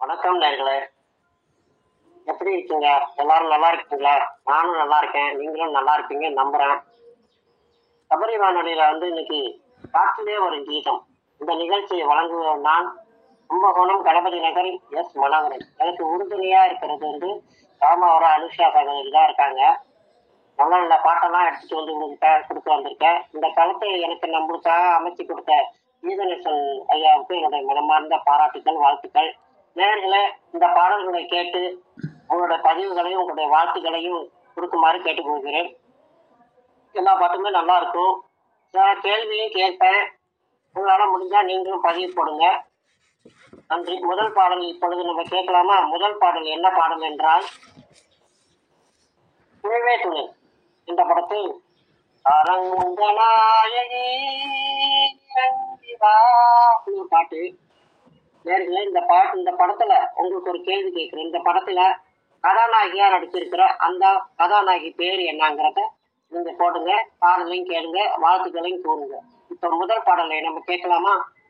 வணக்கம் நேர்களே எப்படி இருக்கீங்க எல்லாரும் நல்லா இருக்கீங்களா நானும் நல்லா இருக்கேன் நீங்களும் நல்லா இருப்பீங்க நம்புறேன் சபரி வானொலியில வந்து இன்னைக்கு காற்றிலே ஒரு கீதம் இந்த நிகழ்ச்சியை வழங்குவோம் நான் கும்பகோணம் கணபதி நகர் எஸ் மனோகரன் எனக்கு உறுதுணையா இருக்கிறது வந்து ராமாவரம் அனுஷா சகோதரி தான் இருக்காங்க நல்ல நல்ல பாட்டெல்லாம் எடுத்துட்டு வந்து உங்ககிட்ட கொடுத்து வந்திருக்கேன் இந்த களத்தை எனக்கு நம்மளுக்காக அமைச்சு கொடுத்த கீதநேசன் ஐயாவுக்கு என்னுடைய மனமார்ந்த பாராட்டுக்கள் வாழ்த்துக்கள் நேர்களே இந்த பாடல்களை கேட்டு உங்களுடைய பதிவுகளையும் உங்களுடைய வாழ்த்துக்களையும் கொடுக்குமாறு கேட்டுக்கொள்கிறேன் எல்லா பாட்டுமே நல்லா இருக்கும் நான் கேள்வியும் கேட்பேன் உங்களால் முடிஞ்சா நீங்களும் பதிவு போடுங்க நன்றி முதல் பாடல் இப்பொழுது நம்ம கேட்கலாமா முதல் பாடல் என்ன பாடல் என்றால் துணிவே துணை இந்த படத்தில் அரங்கநாயகி இறங்கி வா அப்படின்னு ஒரு பாட்டு நேர்களே இந்த பாட்டு இந்த படத்துல உங்களுக்கு ஒரு கேள்வி கேட்கிறேன் இந்த படத்துல கதாநாயகியா நடிச்சிருக்கிற அந்த கதாநாயகி பேர் என்னங்கிறத நீங்க போடுங்க பாடலையும் கேளுங்க வாழ்த்துக்களையும் கூறுங்க இப்ப முதல் பாடலை நம்ம கேட்கலாமா